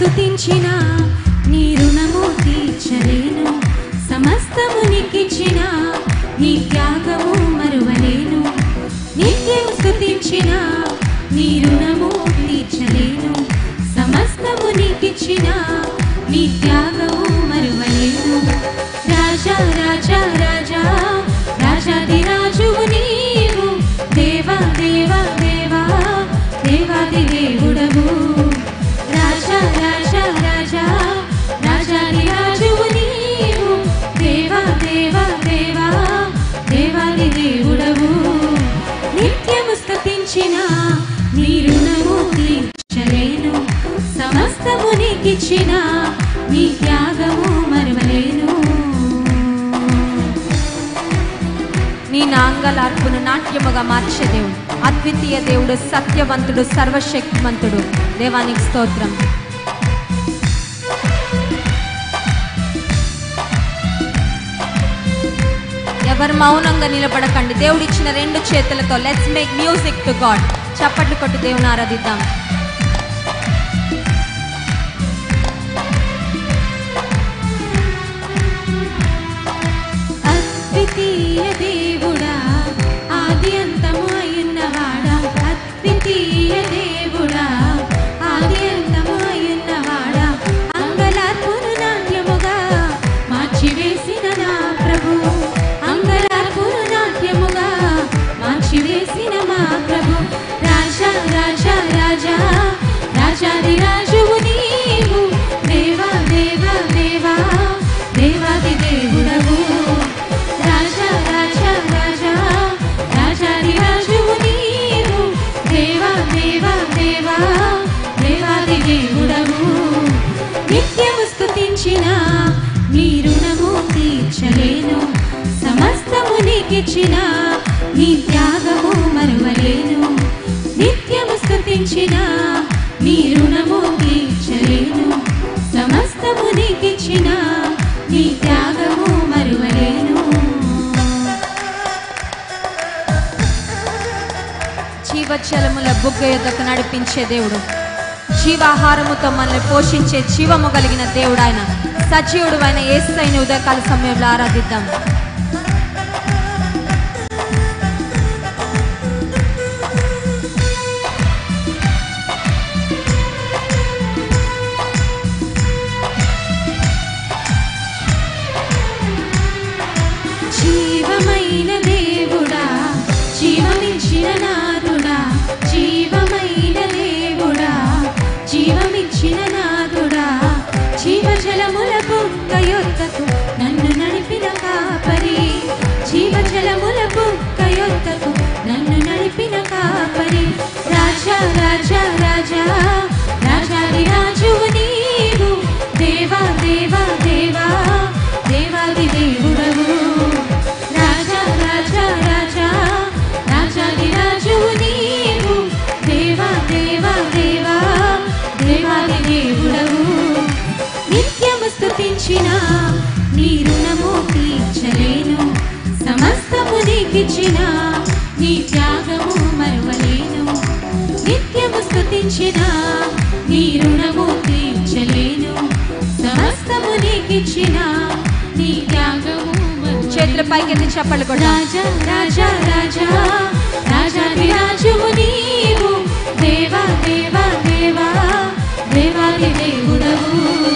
స్తుతించిన నీ రుణము తీర్చలేను సమస్తము నీకిచ్చిన నీ త్యాగము మరువలేను నిత్యం స్తుతించిన నీ రుణము తీర్చలేను సమస్తము నీకిచ్చిన నీ త్యాగము మరువలేను రాజా రాజా రాజా రాజాది రాజువు నీవు దేవా దేవా దేవా దేవాది దేవుడవు రాజా రాజా రాజా రాజాది రాజువు నీవు దేవా దేవా దేవా దేవాది దేవుడవు నిత్యము స్తుతించిన నీ రుణము తీర్చలేను సమస్తము నీకిచ్చిన నీ త్యాగము మరవలేను నీ నాంగలార్పును నాట్యముగా మార్చే దేవుడు అద్వితీయ దేవుడు సత్యవంతుడు సర్వశక్తివంతుడు దేవానికి స్తోత్రం ఎవరు మౌనంగా నిలబడకండి దేవుడిచ్చిన రెండు చేతులతో let's make music to God చప్పట్లు కొట్టి దేవుని ఆరాధిద్దాం అద్వితీయ దేవుడా ఆది అంతము అయ్యున్నవాడా అద్వితీయ దేవుడా ఆది అంతము అయ్యున్నవాడా అంగలార్పును నాట్యముగా మార్చివేసిన నా ప్రభు అంగలార్పును నాట్యముగా మార్చివేసిన మా ప్రభు రాజా రాజా రాజా రాజాది రాజువు నీవు దేవా దేవా దేవా దేవాది దేవుడవు రాజా రాజా రాజా రాజాది రాజువు నీవు దేవా దేవా దేవా దేవాది దేవుడవు నిత్యము స్తుతించిన నీ రుణము తీర్చలేను సమస్తము నీకిచ్చిన నీ త్యాగము మరువలేను నిత్యము స్తుతించిన నీ రుణము తీర్చలేను సమస్తము నీకిచ్చిన నీ త్యాగము మరువలేను జీవజలముల బుగ్గ యొద్దకు నడిపించే దేవుడు జీవాహారముతో మనల్ని పోషించే జీవము కలిగిన దేవుడు ఆయన సజీవుడు అయిన ఏసైన ఉదయకాల సమయంలో ఆరాధిద్దాం జీవమైన దేవుడా జీవమిచ్చిన నాదుడా జీవమైన దేవుడా జీవమిచ్చిన నాదుడా జీవజలముల బుక్క యొద్దకు నన్ను నడిపిన కాపరి జీవజలముల బుక్క యొద్దకు నన్ను నడిపిన కాపరి రాజా రాజా రాజా రాజాది రాజువు నీవు దేవా దేవా దేవా దేవాది దేవుడవు రాజా రాజా రాజా రాజాది రాజువు నీవు దేవా దేవా దేవా దేవాది దేవుడవు నిత్యము స్తుతించిన నీ రుణము తీర్చలేను సమస్తము నీకిచ్చిన నీ త్యాగము మరువలేను నిత్యము స్తుతించిన నీ రుణము తీర్చలేను సమస్తము నీకిచ్చిన నీ త్యాగము మరువలేను. చేతుల పైకెత్తి చప్పట్లు కొట్టాం రాజా రాజా రాజా రాజాది రాజువు నీవు దేవా దేవా దేవా దేవాది దేవుడవు